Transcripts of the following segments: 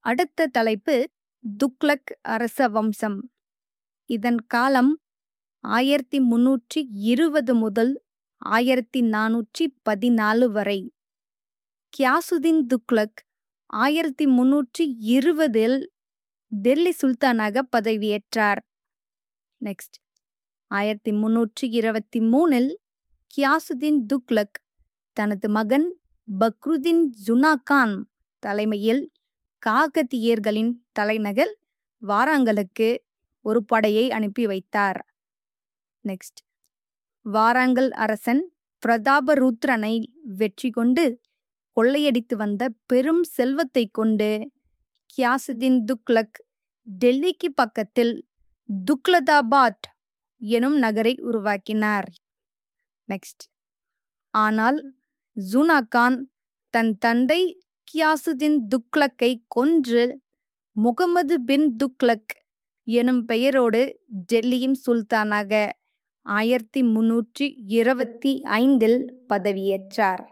அடுத்த தலைப்பு துக்ளக் அரச வம்சம் இதன் காலம் ஆயிரத்தி முன்னூற்றி இருபது முதல் ஆயிரத்தி நானூற்றி பதினாலு வரை கியாசுதீன் துக்ளக் ஆயிரத்தி முன்னூற்றி இருபதில் டெல்லி சுல்தானாக பதவியேற்றார் நெக்ஸ்ட் ஆயிரத்தி முன்னூற்றி இருபத்தி மூணில் கியாசுதீன் துக்ளக் தனது மகன் பக்ருதீன் ஜுனா கான் தலைமையில் காகத்தியர்களின் தலைநகர் வாராங்கலுக்கு ஒரு படையை அனுப்பி வைத்தார் நெக்ஸ்ட் வாராங்கல் அரசன் பிரதாபருத்ரனை வெற்றி கொண்டு கொள்ளையடித்து வந்த பெரும் செல்வத்தை கொண்டு கியாசுதீன் துக்ளக் டெல்லிக்கு பக்கத்தில் துக்லதாபாத் எனும் நகரை உருவாக்கினார் நெக்ஸ்ட் ஆனால் ஜூனா கான் தன் தந்தை கியாசுதீன் துக்ளக்கை கொன்று முகமது பின் துக்ளக் எனும் பெயரோடு டெல்லியின் சுல்தானாக ஆயிரத்தி முன்னூற்றி இருபத்தி ஐந்தில் பதவியேற்றார்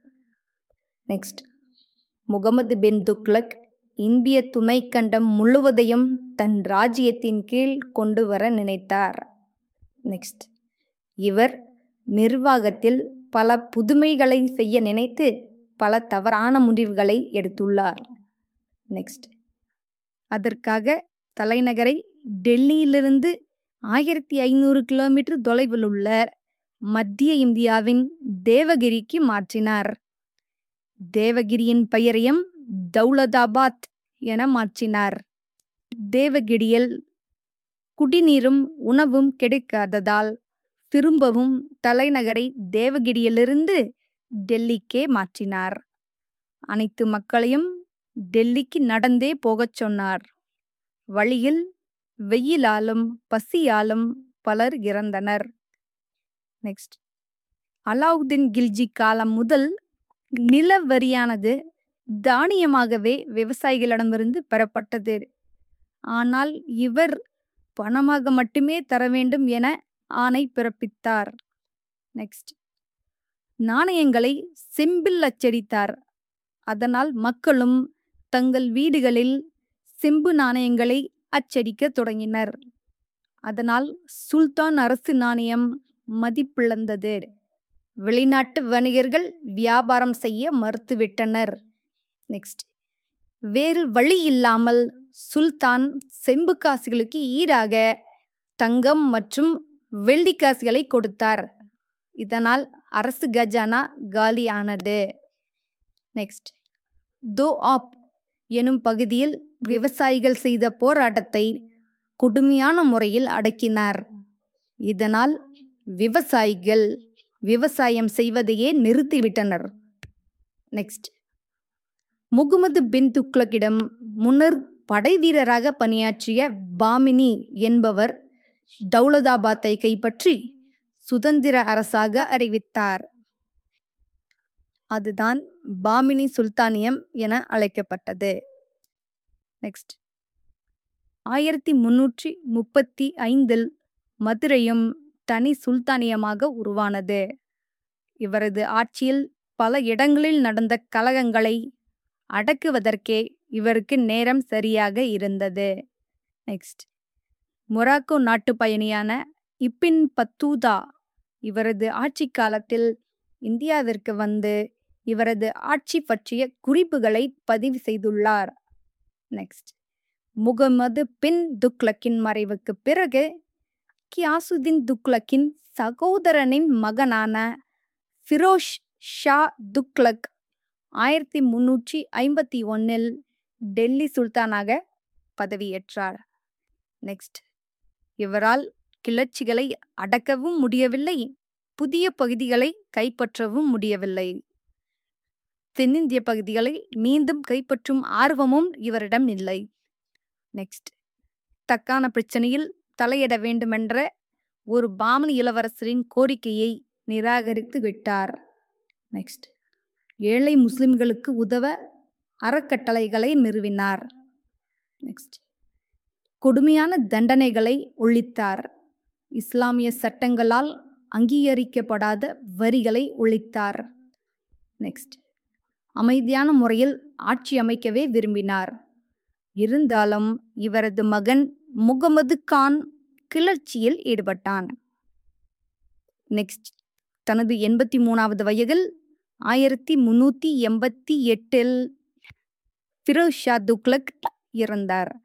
நெக்ஸ்ட் முகமது பின் துக்ளக் இந்திய துணைக்கண்டம் முழுவதையும் தன் ராஜ்யத்தின் கீழ் கொண்டு வர நினைத்தார் நெக்ஸ்ட் இவர் நிர்வாகத்தில் பல புதுமைகளை செய்ய நினைத்து பல தவறான முடிவுகளை எடுத்துள்ளார் நெக்ஸ்ட் அதற்காக தலைநகரை டெல்லியிலிருந்து ஆயிரத்தி ஐநூறு கிலோமீட்டர் தொலைவில் உள்ள மத்திய இந்தியாவின் தேவகிரிக்கு மாற்றினார் தேவகிரியின் பெயரையும் தௌலதாபாத் என மாற்றினார் தேவகிரியில் குடிநீரும் உணவும் கிடைக்காததால் திரும்பவும் தலைநகரை தேவகிரியிலிருந்து டெல்லிக்கே மாற்றினார் அனைத்து மக்களையும் டெல்லிக்கு நடந்தே போகச் சொன்னார் வழியில் வெயிலாலும் பசியாலும் பலர் இறந்தனர் நெக்ஸ்ட் அலாவுதீன் கில்ஜி காலம் முதல் நில வரியானது தானியமாகவே விவசாயிகளிடமிருந்து பெறப்பட்டது ஆனால் இவர் பணமாக மட்டுமே தர வேண்டும் என ஆணை பிறப்பித்தார் நெக்ஸ்ட் நாணயங்களை செம்பில் அச்சடித்தார் அதனால் மக்களும் தங்கள் வீடுகளில் செம்பு நாணயங்களை அச்சடிக்க தொடங்கினர் அதனால் சுல்தான் அரசு நாணயம் மதிப்பிழந்தது வெளிநாட்டு வணிகர்கள் வியாபாரம் செய்ய மறுத்துவிட்டனர் நெக்ஸ்ட் வேறு வழி இல்லாமல் சுல்தான் செம்பு காசுகளுக்கு ஈடாக தங்கம் மற்றும் வெள்ளி காசுகளை கொடுத்தார் இதனால் அரசு கஜானா காலியானது நெக்ஸ்ட் தோ ஆப் எனும் பகுதியில் விவசாயிகள் செய்த போராட்டத்தை கொடுமையான முறையில் அடக்கினார் இதனால் விவசாயிகள் விவசாயம் செய்வதையே நிறுத்திவிட்டனர் நெக்ஸ்ட் முகமது பின் துக்ளக்கிடம் முன்னர் படை வீரராக பணியாற்றிய பாமினி என்பவர் தௌலதாபாத்தை கைப்பற்றி சுதந்திர அரசாக அறிவித்தார் அதுதான் பாமினி சுல்தானியம் என அழைக்கப்பட்டது நெக்ஸ்ட் ஆயிரத்தி முன்னூற்றி முப்பத்தி ஐந்தில் மதுரையும் தனி சுல்தானியமாக உருவானது இவரது ஆட்சியில் பல இடங்களில் நடந்த கலகங்களை அடக்குவதற்கே இவருக்கு நேரம் சரியாக இருந்தது நெக்ஸ்ட் மொராக்கோ நாட்டு பயணியான இப்பின் பத்தூதா இவரது ஆட்சி காலத்தில் இந்தியாவிற்கு வந்து இவரது ஆட்சி பற்றிய குறிப்புகளை பதிவு செய்துள்ளார் நெக்ஸ்ட் முகமது பின் துக்ளக்கின் மறைவுக்கு பிறகு கியாசுதீன் துக்ளக்கின் சகோதரனின் மகனான ஃபிரோஷ் ஷா துக்ளக் ஆயிரத்தி முன்னூற்றி ஐம்பத்தி ஒன்னில் டெல்லி சுல்தானாக பதவியேற்றார் நெக்ஸ்ட் இவரால் கிளர்ச்சிகளை அடக்கவும் முடியவில்லை புதிய பகுதிகளை கைப்பற்றவும் முடியவில்லை தென்னிந்திய பகுதிகளை மீண்டும் கைப்பற்றும் ஆர்வமும் இவரிடம் இல்லை நெக்ஸ்ட் தக்கான பிரச்சனையில் தலையிட வேண்டுமென்ற ஒரு பாமனி இளவரசரின் கோரிக்கையை நிராகரித்து விட்டார் நெக்ஸ்ட் ஏழை முஸ்லிம்களுக்கு உதவ அறக்கட்டளைகளை நிறுவினார் நெக்ஸ்ட் கொடுமையான தண்டனைகளை ஒழித்தார் இஸ்லாமிய சட்டங்களால் அங்கீகரிக்கப்படாத வரிகளை ஒழித்தார் நெக்ஸ்ட் அமைதியான முறையில் ஆட்சி அமைக்கவே விரும்பினார் இருந்தாலும் இவரது மகன் முகமது கான் கிளர்ச்சியில் ஈடுபட்டான் நெக்ஸ்ட் தனது எண்பத்தி மூணாவது வயதில் ஆயிரத்தி முன்னூற்றி எண்பத்தி எட்டில் ஃபிரோஸ் ஷா துக்ளக் இறந்தார்